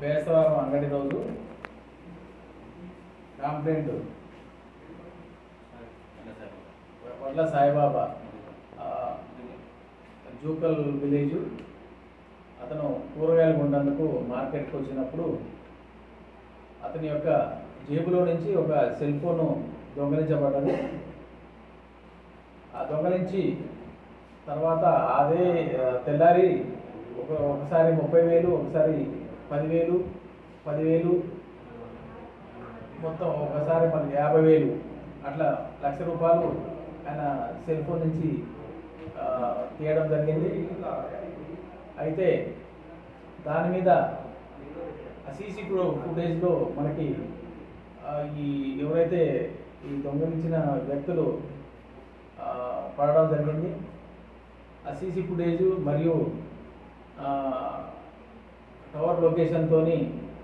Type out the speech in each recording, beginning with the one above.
బేస్తవారం అంగడి రోజు కంప్లైంట్ వడ్ల సాయిబాబా ఆ, జూకల్ విలేజ్ అతను కూరగాయలు కొన్నందుకు మార్కెట్కి వచ్చినప్పుడు అతని యొక్క జేబులో నుంచి ఒక సెల్ ఫోను దొంగలించబడ్డది ఆ దొంగలించి తర్వాత అదే ఆ, తెల్లారి ఒక ఒకసారి ముప్పై వేలు ఒకసారి పదివేలు పదివేలు మొత్తం ఒకసారి మనకి యాభై వేలు అట్లా లక్ష రూపాయలు ఆయన సెల్ ఫోన్ నుంచి ఆ, తీయడం జరిగింది అయితే దాని మీద సీసీ ఫుటేజ్లో మనకి ఆ, ఈ ఎవరైతే ఈ దొంగలించిన వ్యక్తులు ఆ, పడడం జరిగింది ఆ సీసీ ఫుటేజ్ మరియు ఆ, టవర్ లొకేషన్తోని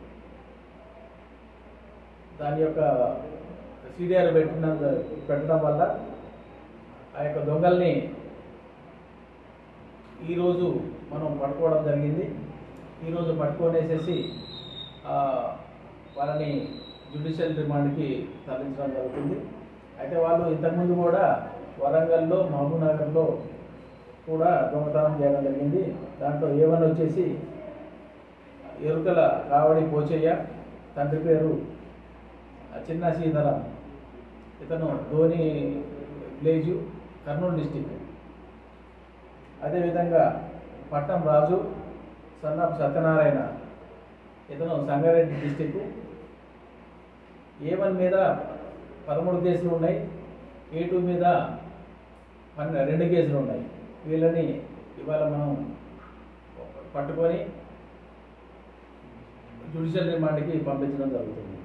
దాని యొక్క సీడిఆర్ పెట్టిన పెట్టడం వల్ల ఆ యొక్క దొంగల్ని ఈరోజు మనం పట్టుకోవడం జరిగింది ఈరోజు పట్టుకొనేసేసి ఆ, వాళ్ళని జ్యుడిషియల్ రిమాండ్కి తరలించడం జరుగుతుంది అయితే వాళ్ళు ఇంతకుముందు కూడా వరంగల్లో మహబూబ్నగర్లో కూడా దొంగతనం చేయడం జరిగింది దాంట్లో ఏవన్ వచ్చేసి ఎరుకల కావడి పోచయ్య తండ్రి పేరు చిన్న సీతారాం ఇతను ధోని విలేజ్ కర్నూలు డిస్టిక్ అదేవిధంగా పట్నం రాజు సన్నాపు సత్యనారాయణ ఇతను సంగారెడ్డి డిస్టిక్ ఏ వన్ మీద పదమూడు కేసులు ఉన్నాయి ఏ టూ మీద పన్నె రెండు కేసులు ఉన్నాయి వీళ్ళని ఇవాళ మనం పట్టుకొని జ్యుడిషియల్ రిమాండ్కి పంపించడం జరుగుతుంది